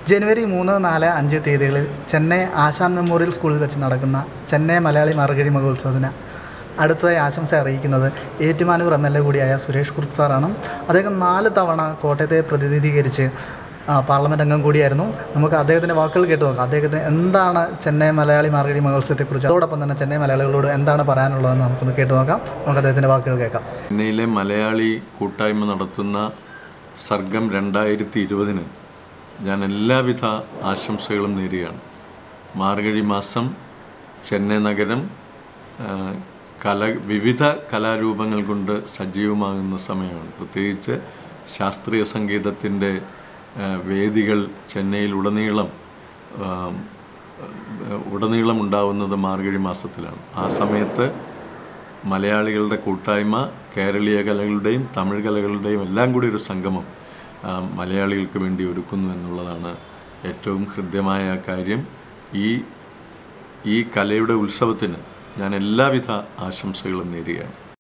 ജനുവരി മൂന്ന് നാല് അഞ്ച് തീയതികളിൽ ചെന്നൈ ആശാൻ മെമ്മോറിയൽ സ്കൂളിൽ വെച്ച് നടക്കുന്ന ചെന്നൈ മലയാളി മാർഗഴി മഹോത്സവത്തിന് അടുത്തതായി ആശംസ അറിയിക്കുന്നത് ഏറ്റുമാനൂർ എം എൽ എ കൂടിയായ സുരേഷ് കുറുപ്പ് സാറാണ് അദ്ദേഹം നാല് തവണ കോട്ടയത്തെ പ്രതിനിധീകരിച്ച് ആ, പാർലമെൻറ്റ് അംഗം കൂടിയായിരുന്നു നമുക്ക് അദ്ദേഹത്തിൻ്റെ വാക്കുകൾ കേട്ട് നോക്കാം അദ്ദേഹത്തിന് എന്താണ് ചെന്നൈ മലയാളി മാർഗഴി മഹോത്സവത്തെക്കുറിച്ച് അതോടൊപ്പം തന്നെ ചെന്നൈ മലയാളികളോട് എന്താണ് പറയാനുള്ളതെന്ന് നമുക്കൊന്ന് കേട്ട് നോക്കാം നമുക്ക് അദ്ദേഹത്തിൻ്റെ വാക്കുകൾ കേൾക്കാം ചെന്നൈയിലെ മലയാളി കൂട്ടായ്മ നടത്തുന്ന സർഗം രണ്ടായിരത്തി ഇരുപതിന് ഞാൻ എല്ലാവിധ ആശംസകളും നേരുകയാണ് മാർഗഴി മാസം ചെന്നൈ നഗരം ആ, കല വിവിധ കലാരൂപങ്ങൾ കൊണ്ട് സജീവമാകുന്ന സമയമാണ് പ്രത്യേകിച്ച് ശാസ്ത്രീയ സംഗീതത്തിൻ്റെ ആ, വേദികൾ ചെന്നൈയിലുടനീളം ആ, ഉടനീളം ഉണ്ടാവുന്നത് മാർഗഴി മാസത്തിലാണ് ആ സമയത്ത് മലയാളികളുടെ കൂട്ടായ്മ കേരളീയ കലകളുടെയും തമിഴ് കലകളുടെയും എല്ലാം കൂടി ഒരു സംഗമം ആ, മലയാളികൾക്ക് വേണ്ടി ഒരുക്കുന്നു എന്നുള്ളതാണ് ഏറ്റവും ഹൃദ്യമായ കാര്യം ഈ ഈ കലയുടെ ഉത്സവത്തിന് ഞാൻ എല്ലാവിധ ആശംസകളും നേരുകയാണ്